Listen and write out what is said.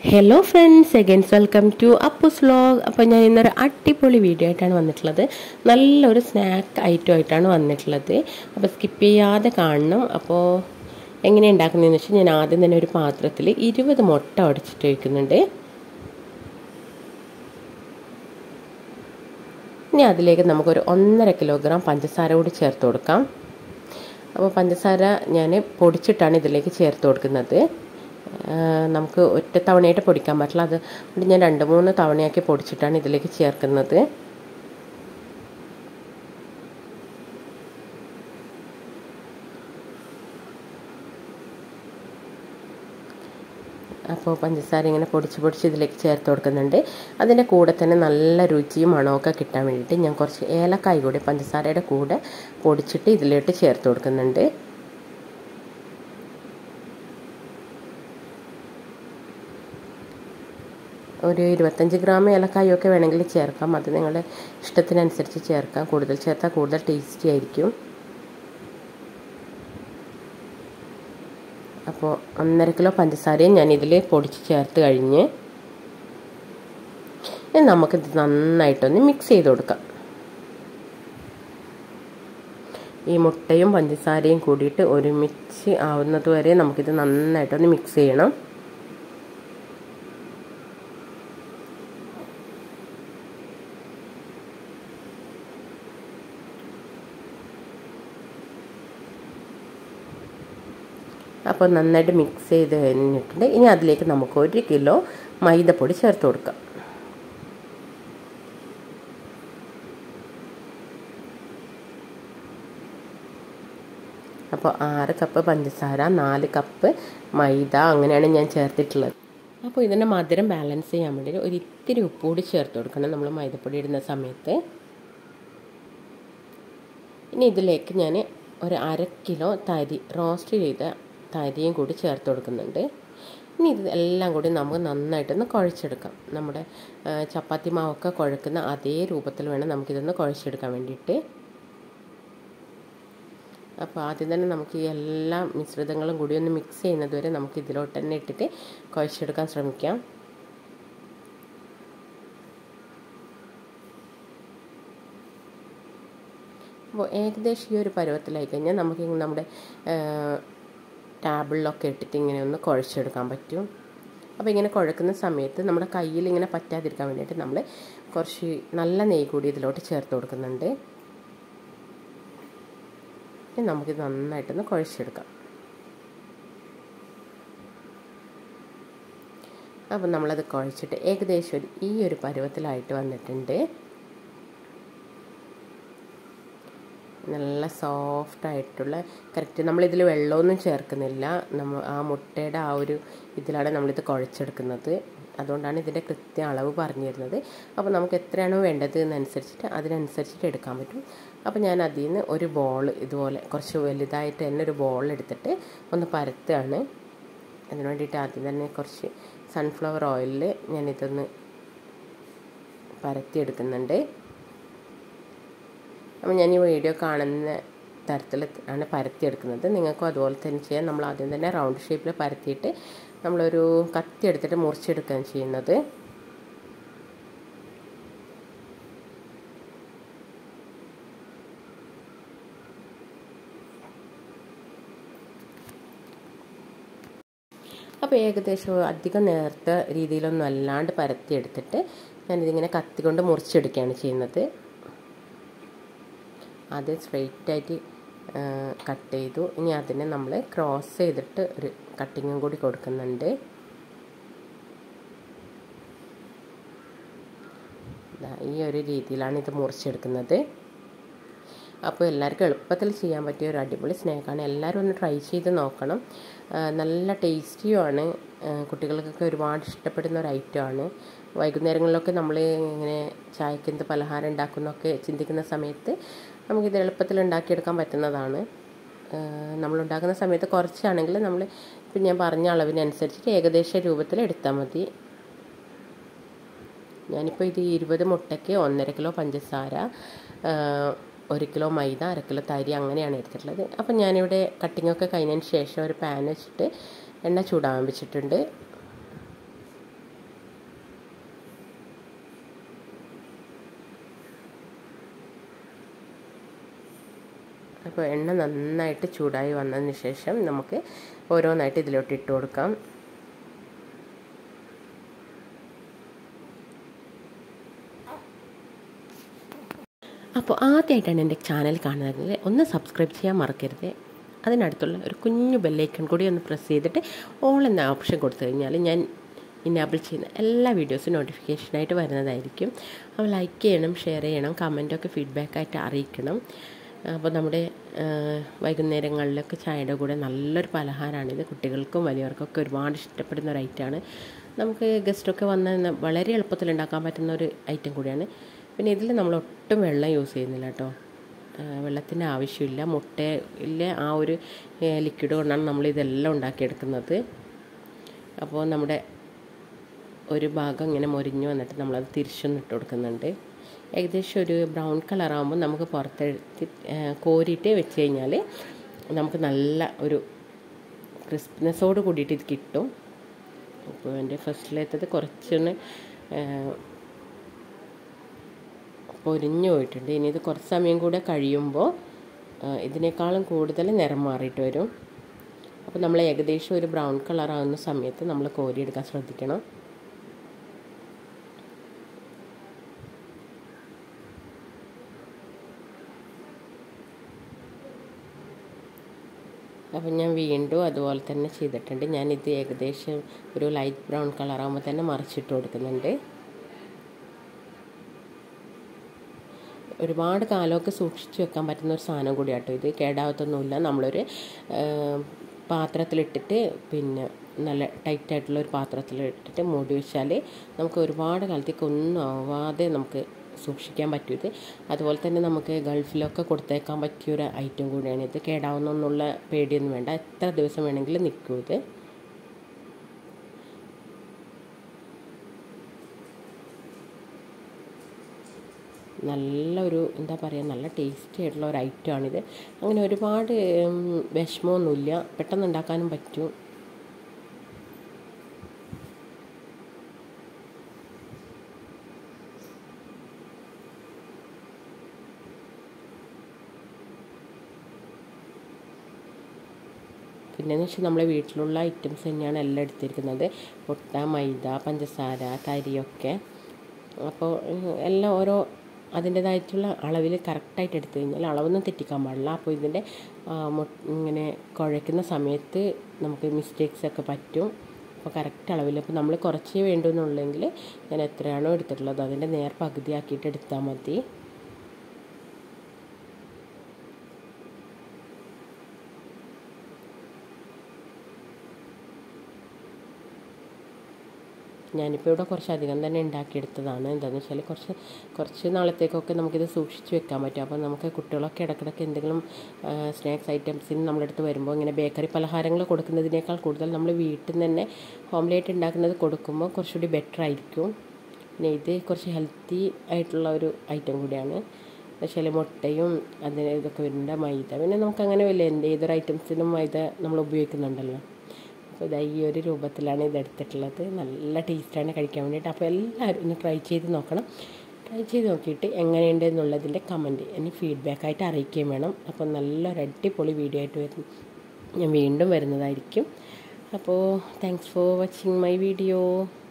hello friends again welcome to Appu's vlog അപ്പോൾ ഞാൻ ഇന്നൊരു അടിപൊളി വീഡിയോ ആയിട്ടാണ് വന്നിട്ടുള്ളത് നല്ലൊരു സ്നാക്ക് ഐറ്റം ആയിട്ടാണ് വന്നിട്ടുള്ളത് അപ്പോൾ സ്കിപ്പ് ചെയ്യാതെ കാണണം അപ്പോൾ എങ്ങനെ ഉണ്ടാക്കുന്നതെന്ന് വെച്ചാൽ ഞാൻ ആദ്യം തന്നെ ഒരു പാത്രത്തിൽ ഇരുപത് മുട്ട ഉടച്ചിട്ട് വയ്ക്കുന്നുണ്ട് ഇനി അതിലേക്ക് നമുക്കൊരു ഒന്നര കിലോഗ്രാം പഞ്ചസാര കൂടി ചേർത്ത് കൊടുക്കാം അപ്പോൾ പഞ്ചസാര ഞാൻ പൊടിച്ചിട്ടാണ് ഇതിലേക്ക് ചേർത്ത് കൊടുക്കുന്നത് നമുക്ക് ഒറ്റ തവണയായിട്ട് പൊടിക്കാൻ പറ്റില്ല അത് കൊണ്ട് ഞാൻ രണ്ട് മൂന്ന് തവണയാക്കി പൊടിച്ചിട്ടാണ് ഇതിലേക്ക് ചേർക്കുന്നത് അപ്പോൾ പഞ്ചസാര ഇങ്ങനെ പൊടിച്ച് പൊടിച്ച് ഇതിലേക്ക് ചേർത്ത് കൊടുക്കുന്നുണ്ട് അതിൻ്റെ കൂടെ തന്നെ നല്ല രുചിയും മണമൊക്കെ കിട്ടാൻ വേണ്ടിയിട്ട് ഞാൻ കുറച്ച് ഏലക്കായ് കൂടി പഞ്ചസാരയുടെ കൂടെ പൊടിച്ചിട്ട് ഇതിലോട്ട് ചേർത്ത് കൊടുക്കുന്നുണ്ട് ഒരു ഇരുപത്തഞ്ച് ഗ്രാം ഏലക്കായൊക്കെ വേണമെങ്കിൽ ചേർക്കാം അത് നിങ്ങളുടെ ഇഷ്ടത്തിനനുസരിച്ച് ചേർക്കാം കൂടുതൽ ചേർത്താൽ കൂടുതൽ ടേസ്റ്റി ആയിരിക്കും അപ്പോൾ ഒന്നര കിലോ പഞ്ചസാരയും ഞാൻ ഇതിൽ പൊടിച്ച് ചേർത്ത് കഴിഞ്ഞ് നമുക്കിത് നന്നായിട്ടൊന്ന് മിക്സ് ചെയ്ത് കൊടുക്കാം ഈ മുട്ടയും പഞ്ചസാരയും കൂടിയിട്ട് ഒരുമിച്ച് ആവുന്നത് വരെ നമുക്കിത് നന്നായിട്ടൊന്ന് മിക്സ് ചെയ്യണം അപ്പോൾ നന്നായിട്ട് മിക്സ് ചെയ്ത് കഴിഞ്ഞിട്ടുണ്ട് ഇനി അതിലേക്ക് നമുക്ക് ഒരു കിലോ മൈദപ്പൊടി ചേർത്ത് കൊടുക്കാം അപ്പോൾ ആറ് കപ്പ് പഞ്ചസാര നാല് കപ്പ് മൈദ അങ്ങനെയാണ് ഞാൻ ചേർത്തിട്ടുള്ളത് അപ്പോൾ ഇതിൻ്റെ മധുരം ബാലൻസ് ചെയ്യാൻ വേണ്ടി ഒരു ഇത്തിരി ഉപ്പ് കൂടി ചേർത്ത് കൊടുക്കണം നമ്മൾ മൈദപ്പൊടി ഇടുന്ന സമയത്ത് ഇനി ഇതിലേക്ക് ഞാൻ ഒരു അര കിലോ തരി റോസ്റ്റ് ചെയ്ത തരിയും കൂടി ചേർത്ത് കൊടുക്കുന്നുണ്ട് ഇനി ഇത് എല്ലാം കൂടി നമുക്ക് നന്നായിട്ടൊന്ന് കുഴച്ചെടുക്കാം നമ്മുടെ ചപ്പാത്തി മാവൊക്കെ കുഴക്കുന്ന അതേ രൂപത്തിൽ വേണം നമുക്കിതൊന്ന് കുഴച്ചെടുക്കാൻ വേണ്ടിയിട്ട് അപ്പോൾ ആദ്യം തന്നെ നമുക്ക് ഈ എല്ലാ മിശ്രിതങ്ങളും കൂടി ഒന്ന് മിക്സ് ചെയ്യുന്നത് വരെ നമുക്ക് ഇതിലോട്ട് തന്നെ ഇട്ടിട്ട് കുഴച്ചെടുക്കാൻ ശ്രമിക്കാം അപ്പോൾ ഏകദേശം ഈ ഒരു പരുവത്തിലായി കഴിഞ്ഞാൽ നമുക്ക് നമ്മുടെ ടാബിളിലൊക്കെ ഇട്ടിട്ട് ഇങ്ങനെ ഒന്ന് കുഴച്ചെടുക്കാൻ പറ്റും അപ്പോൾ ഇങ്ങനെ കുഴക്കുന്ന സമയത്ത് നമ്മുടെ കയ്യിൽ ഇങ്ങനെ പറ്റാതിരിക്കാൻ വേണ്ടിയിട്ട് നമ്മൾ കുറച്ച് നല്ല നെയ്യ് കൂടി ഇതിലോട്ട് ചേർത്ത് കൊടുക്കുന്നുണ്ട് ഇനി നമുക്കിത് നന്നായിട്ടൊന്ന് കുഴച്ചെടുക്കാം അപ്പോൾ നമ്മളത് കുഴച്ചിട്ട് ഏകദേശം ഒരു ഈ ഒരു പരുവത്തിലായിട്ട് വന്നിട്ടുണ്ട് നല്ല സോഫ്റ്റ് ആയിട്ടുള്ള കറക്റ്റ് നമ്മളിതിൽ വെള്ളമൊന്നും ചേർക്കുന്നില്ല നമ്മൾ ആ മുട്ടയുടെ ആ ഒരു ഇതിലാണ് നമ്മളിത് കുഴച്ചെടുക്കുന്നത് അതുകൊണ്ടാണ് ഇതിൻ്റെ കൃത്യ അളവ് പറഞ്ഞു തരുന്നത് അപ്പോൾ നമുക്ക് എത്രയാണോ വേണ്ടത് എന്നനുസരിച്ചിട്ട് അതിനനുസരിച്ചിട്ട് എടുക്കാൻ പറ്റും അപ്പോൾ ഞാൻ അതിൽ നിന്ന് ഒരു ബോൾ ഇതുപോലെ കുറച്ച് വലുതായിട്ട് തന്നെ ഒരു ബോൾ എടുത്തിട്ട് ഒന്ന് പരത്തുകയാണ് അതിന് വേണ്ടിയിട്ട് ആദ്യം തന്നെ കുറച്ച് സൺഫ്ലവർ ഓയിലിൽ ഞാനിതൊന്ന് പരത്തിയെടുക്കുന്നുണ്ട് അപ്പോൾ ഞാൻ ഈ വീഡിയോ കാണുന്ന തരത്തിൽ ആണ് പരത്തിയെടുക്കുന്നത് നിങ്ങൾക്കും അതുപോലെ തന്നെ ചെയ്യാം നമ്മൾ ആദ്യം തന്നെ റൗണ്ട് ഷേപ്പിൽ പരത്തിയിട്ട് നമ്മളൊരു കത്തി എടുത്തിട്ട് മുറിച്ചെടുക്കുകയാണ് ചെയ്യുന്നത് അപ്പോൾ ഏകദേശം അധികം നേർത്ത രീതിയിലൊന്നും അല്ലാണ്ട് പരത്തിയെടുത്തിട്ട് ഞാനിതിങ്ങനെ കത്തി കൊണ്ട് മുറിച്ചെടുക്കുകയാണ് ചെയ്യുന്നത് അത് സ്ട്രെയിറ്റ് ആയിട്ട് കട്ട് ചെയ്തു ഇനി അതിനെ നമ്മൾ ക്രോസ് ചെയ്തിട്ട് ഒരു കട്ടിങ്ങും കൂടി കൊടുക്കുന്നുണ്ട് ഈ ഒരു രീതിയിലാണ് ഇത് മുറിച്ചെടുക്കുന്നത് അപ്പോൾ എല്ലാവർക്കും എളുപ്പത്തിൽ ചെയ്യാൻ പറ്റിയ ഒരു അടിപൊളി സ്നാക്കാണ് എല്ലാവരും ഒന്ന് ട്രൈ ചെയ്ത് നോക്കണം നല്ല ടേസ്റ്റിയുമാണ് കുട്ടികൾക്കൊക്കെ ഒരുപാട് ഇഷ്ടപ്പെടുന്ന ഒരു ഐറ്റമാണ് വൈകുന്നേരങ്ങളിലൊക്കെ നമ്മൾ ഇങ്ങനെ ചായക്ക് എന്ത് പലഹാരം ഉണ്ടാക്കുന്നൊക്കെ ചിന്തിക്കുന്ന സമയത്ത് നമുക്കിത് എളുപ്പത്തിൽ ഉണ്ടാക്കിയെടുക്കാൻ പറ്റുന്നതാണ് നമ്മൾ ഉണ്ടാക്കുന്ന സമയത്ത് കുറച്ചാണെങ്കിൽ നമ്മൾ ഇപ്പം ഞാൻ പറഞ്ഞ അളവിനനുസരിച്ചിട്ട് ഏകദേശ രൂപത്തിൽ എടുത്താൽ മതി ഞാനിപ്പോൾ ഇത് ഇരുപത് മുട്ടയ്ക്ക് ഒന്നര കിലോ പഞ്ചസാര ഒരു കിലോ മൈദ അര കിലോ തരി അങ്ങനെയാണ് എടുത്തിട്ടുള്ളത് അപ്പം ഞാനിവിടെ കട്ടിങ്ങൊക്കെ കഴിഞ്ഞതിന് ശേഷം ഒരു പാൻ വെച്ചിട്ട് എണ്ണ ചൂടാൻ വെച്ചിട്ടുണ്ട് അപ്പോൾ എണ്ണ നന്നായിട്ട് ചൂടായി വന്നതിന് ശേഷം നമുക്ക് ഓരോന്നായിട്ട് ഇതിലോട്ട് ഇട്ട് കൊടുക്കാം അപ്പോൾ ആദ്യമായിട്ടാണ് എൻ്റെ ചാനൽ കാണുന്നത് ഒന്ന് സബ്സ്ക്രൈബ് ചെയ്യാൻ മറക്കരുത് അതിനടുത്തുള്ള ഒരു കുഞ്ഞു ബെല്ലൈക്കൺ കൂടി ഒന്ന് പ്രസ് ചെയ്തിട്ട് ഓൾ എന്ന ഓപ്ഷൻ കൊടുത്തു കഴിഞ്ഞാൽ ഞാൻ ഇനാബിൾ ചെയ്യുന്ന എല്ലാ വീഡിയോസും നോട്ടിഫിക്കേഷനായിട്ട് വരുന്നതായിരിക്കും അപ്പോൾ ലൈക്ക് ചെയ്യണം ഷെയർ ചെയ്യണം കമൻറ്റൊക്കെ ഫീഡ്ബാക്കായിട്ട് അറിയിക്കണം അപ്പോൾ നമ്മുടെ വൈകുന്നേരങ്ങളിലൊക്കെ ചായയുടെ കൂടെ നല്ലൊരു പലഹാരമാണിത് കുട്ടികൾക്കും വലിയവർക്കൊക്കെ ഒരുപാട് ഇഷ്ടപ്പെടുന്ന ഒരു ഐറ്റമാണ് നമുക്ക് ഗസ്റ്റൊക്കെ വന്ന വളരെ എളുപ്പത്തിൽ ഉണ്ടാക്കാൻ പറ്റുന്ന ഒരു ഐറ്റം കൂടിയാണ് പിന്നെ ഇതിൽ നമ്മൾ ഒട്ടും വെള്ളം യൂസ് ചെയ്യുന്നില്ല കേട്ടോ വെള്ളത്തിൻ്റെ ആവശ്യമില്ല മുട്ടയിലെ ആ ഒരു ലിക്വിഡ് കൊണ്ടാണ് നമ്മൾ ഇതെല്ലാം ഉണ്ടാക്കിയെടുക്കുന്നത് അപ്പോൾ നമ്മുടെ ഒരു ഭാഗം ഇങ്ങനെ മൊരിഞ്ഞു വന്നിട്ട് നമ്മളത് തിരിച്ചൊന്ന് ഇട്ട് കൊടുക്കുന്നുണ്ട് ഏകദേശം ഒരു ബ്രൗൺ കളറാകുമ്പോൾ നമുക്ക് പുറത്തെടുത്ത് കോരിയിട്ട് വെച്ച് കഴിഞ്ഞാൽ നമുക്ക് നല്ല ഒരു ക്രിസ്പിനെസ്സോട് കൂടിയിട്ട് ഇത് കിട്ടും അപ്പോൾ എൻ്റെ ഫസ്റ്റിലേത്തത് കുറച്ചൊന്ന് പൊരിഞ്ഞു പോയിട്ടുണ്ട് ഇനി ഇത് കുറച്ച് സമയം കൂടെ കഴിയുമ്പോൾ ഇതിനേക്കാളും കൂടുതൽ നിറം മാറിയിട്ട് വരും അപ്പോൾ നമ്മൾ ഏകദേശം ഒരു ബ്രൗൺ കളറാകുന്ന സമയത്ത് നമ്മൾ കോരിയെടുക്കാൻ ശ്രദ്ധിക്കണം അപ്പം ഞാൻ വീണ്ടും അതുപോലെ തന്നെ ചെയ്തിട്ടുണ്ട് ഞാനിത് ഏകദേശം ഒരു ലൈറ്റ് ബ്രൗൺ കളറാകുമ്പോൾ തന്നെ മറിച്ചിട്ട് കൊടുക്കുന്നുണ്ട് ഒരുപാട് കാലമൊക്കെ സൂക്ഷിച്ച് വെക്കാൻ പറ്റുന്ന ഒരു സാധനം കൂടിയാട്ടോ ഇത് കേടാവത്തൊന്നുമില്ല നമ്മളൊരു പാത്രത്തിലിട്ടിട്ട് പിന്നെ നല്ല ടൈറ്റായിട്ടുള്ള ഒരു പാത്രത്തിലിട്ടിട്ട് മൂടി വെച്ചാൽ നമുക്ക് ഒരുപാട് കാലത്തേക്ക് ഒന്നും ആവാതെ നമുക്ക് സൂക്ഷിക്കാൻ പറ്റും ഇത് അതുപോലെ തന്നെ നമുക്ക് ഗൾഫിലൊക്കെ കൊടുത്തേക്കാൻ പറ്റിയൊരു ഐറ്റം കൂടിയാണ് ഇത് കേടാവുന്നൊന്നുള്ള പേടിയൊന്നും വേണ്ട എത്ര ദിവസം വേണമെങ്കിലും നിൽക്കും ഇത് നല്ലൊരു എന്താ പറയുക നല്ല ടേസ്റ്റി ആയിട്ടുള്ള ഒരു ഐറ്റമാണിത് അങ്ങനെ ഒരുപാട് വിഷമമൊന്നുമില്ല പെട്ടെന്ന് ഉണ്ടാക്കാനും പറ്റും പിന്നെയെന്ന് വെച്ചാൽ നമ്മളെ വീട്ടിലുള്ള ഐറ്റംസ് തന്നെയാണ് എല്ലാം എടുത്തിരിക്കുന്നത് മുട്ട മൈദ പഞ്ചസാര തരിയൊക്കെ അപ്പോൾ എല്ലാം ഓരോ അതിൻ്റേതായിട്ടുള്ള അളവിൽ കറക്റ്റായിട്ട് എടുത്തു കഴിഞ്ഞാൽ അളവൊന്നും തെറ്റിക്കാൻ പാടില്ല അപ്പോൾ ഇതിൻ്റെ ഇങ്ങനെ കുഴയ്ക്കുന്ന സമയത്ത് നമുക്ക് മിസ്റ്റേക്സ് ഒക്കെ പറ്റും അപ്പോൾ കറക്റ്റ് അളവിൽ അപ്പോൾ നമ്മൾ കുറച്ചേ വേണ്ടുന്നുള്ളെങ്കിൽ ഞാൻ എത്രയാണോ എടുത്തിട്ടുള്ളത് അതിൻ്റെ നേർ പകുതിയാക്കിയിട്ട് എടുത്താൽ മതി ഞാനിപ്പോൾ ഇവിടെ കുറച്ച് അധികം തന്നെ ഉണ്ടാക്കിയെടുത്തതാണ് എന്താണെന്ന് വെച്ചാൽ കുറച്ച് കുറച്ച് നാളത്തേക്കൊക്കെ നമുക്കിത് സൂക്ഷിച്ച് വെക്കാൻ പറ്റും അപ്പോൾ നമുക്ക് കുട്ടികളൊക്കെ ഇടയ്ക്കിടയ്ക്ക് എന്തെങ്കിലും സ്നാക്സ് ഐറ്റംസിന് നമ്മുടെ അടുത്ത് വരുമ്പോൾ ഇങ്ങനെ ബേക്കറി പലഹാരങ്ങൾ കൊടുക്കുന്നതിനേക്കാൾ കൂടുതൽ നമ്മൾ വീട്ടിൽ നിന്ന് തന്നെ ഹോംലേറ്റ് ഉണ്ടാക്കുന്നത് കൊടുക്കുമ്പോൾ കുറച്ചുകൂടി ബെറ്റർ ആയിരിക്കും പിന്നെ ഇത് കുറച്ച് ഹെൽത്തി ആയിട്ടുള്ള ഒരു ഐറ്റം കൂടിയാണ് വെച്ചാൽ മുട്ടയും അതിന് ഇതൊക്കെ വരുന്നുണ്ട് മൈദ പിന്നെ നമുക്ക് അങ്ങനെ വലിയ എന്ത് ഏതൊരു ഐറ്റംസിനും മൈദ നമ്മൾ ഉപയോഗിക്കുന്നുണ്ടല്ലോ അപ്പോൾ ഇതാ ഈ ഒരു രൂപത്തിലാണ് ഇത് എടുത്തിട്ടുള്ളത് നല്ല ടേസ്റ്റാണ് കഴിക്കാൻ വേണ്ടിയിട്ട് അപ്പോൾ എല്ലാവരും ഒന്ന് ട്രൈ ചെയ്ത് നോക്കണം ട്രൈ ചെയ്ത് നോക്കിയിട്ട് എങ്ങനെയുണ്ട് എന്നുള്ളതിൻ്റെ കമൻറ്റ് എന്നെ ഫീഡ്ബാക്കായിട്ട് അറിയിക്കുകയും വേണം അപ്പോൾ നല്ലൊരു അടിപൊളി വീഡിയോ ആയിട്ട് വരും ഞാൻ വീണ്ടും വരുന്നതായിരിക്കും അപ്പോൾ thanks for watching my video